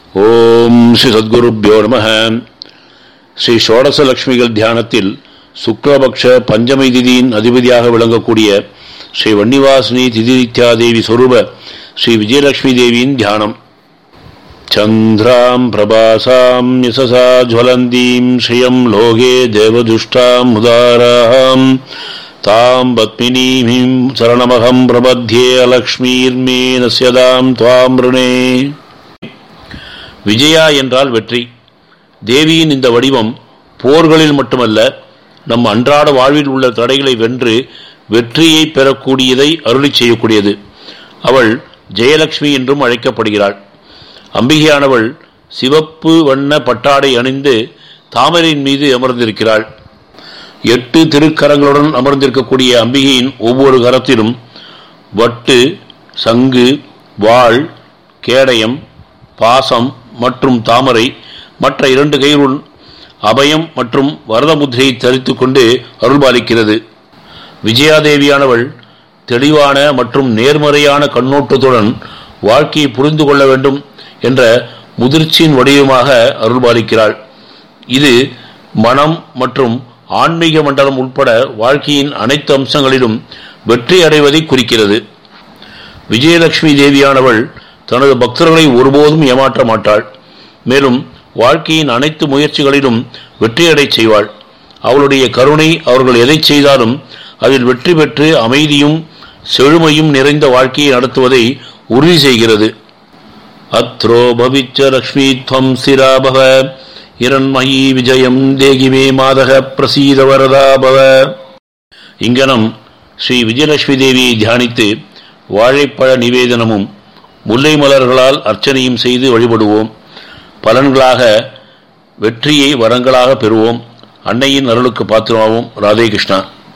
ஓம் ஸ்ரீ சத்குருப்யோ நம ஸ்ரீ ஷோடச லட்சுமிகள் தியானத்தில் சுக்லபக்ஷ பஞ்சமை திதியின் அதிபதியாக விளங்கக்கூடிய ஸ்ரீ வன்னிவாசினி திதித்யாதேவி சொரூப ஸ்ரீ விஜயலட்சுமி தேவியின் தியானம் சந்திராம் பிரபாசாம் யசசா ஜ்வலந்தீம் ஸ்ரீயம் லோகே தேவதுஷ்டாம் உதாராம் தாம் பத்மினீம் சரணமகம் பிரபத்யே அலக்ஷ்மீர்மே நஸ்யதாம் துவாம் ருணே விஜயா என்றால் வெற்றி தேவியின் இந்த வடிவம் போர்களில் மட்டுமல்ல நம் அன்றாட வாழ்வில் உள்ள தடைகளை வென்று வெற்றியை பெறக்கூடியதை அருளி செய்யக்கூடியது அவள் ஜெயலட்சுமி என்றும் அழைக்கப்படுகிறாள் அம்பிகையானவள் சிவப்பு வண்ண பட்டாடை அணிந்து தாமரையின் மீது அமர்ந்திருக்கிறாள் எட்டு திருக்கரங்களுடன் அமர்ந்திருக்கக்கூடிய அம்பிகையின் ஒவ்வொரு கரத்திலும் வட்டு சங்கு வாள் கேடயம் பாசம் மற்றும் தாமரை மற்ற இரண்டு கைகளுடன் அபயம் மற்றும் வரத முத்திரையை தரித்துக் கொண்டு அருள்பாலிக்கிறது விஜயாதேவியானவள் தெளிவான மற்றும் நேர்மறையான கண்ணோட்டத்துடன் வாழ்க்கையை புரிந்து கொள்ள வேண்டும் என்ற முதிர்ச்சியின் வடிவமாக அருள்பாலிக்கிறாள் இது மனம் மற்றும் ஆன்மீக மண்டலம் உட்பட வாழ்க்கையின் அனைத்து அம்சங்களிலும் வெற்றி அடைவதை குறிக்கிறது விஜயலட்சுமி தேவியானவள் தனது பக்தர்களை ஒருபோதும் ஏமாற்ற மாட்டாள் மேலும் வாழ்க்கையின் அனைத்து முயற்சிகளிலும் வெற்றியடை செய்வாள் அவளுடைய கருணை அவர்கள் எதை செய்தாலும் அதில் வெற்றி பெற்று அமைதியும் செழுமையும் நிறைந்த வாழ்க்கையை நடத்துவதை உறுதி செய்கிறது அத்ரோ பவிச்ச லக்ஷ்மி துவம் சிராபவ இரண்மயி விஜயம் தேகிமே மாதக பிரசீத வரதாபவ இங்கனம் ஸ்ரீ விஜயலட்சுமி தேவியை தியானித்து வாழைப்பழ நிவேதனமும் முல்லை மலர்களால் அர்ச்சனையும் செய்து வழிபடுவோம் பலன்களாக வெற்றியை வரங்களாக பெறுவோம் அன்னையின் அருளுக்கு பாத்திரமாவோம் ராதே கிருஷ்ணா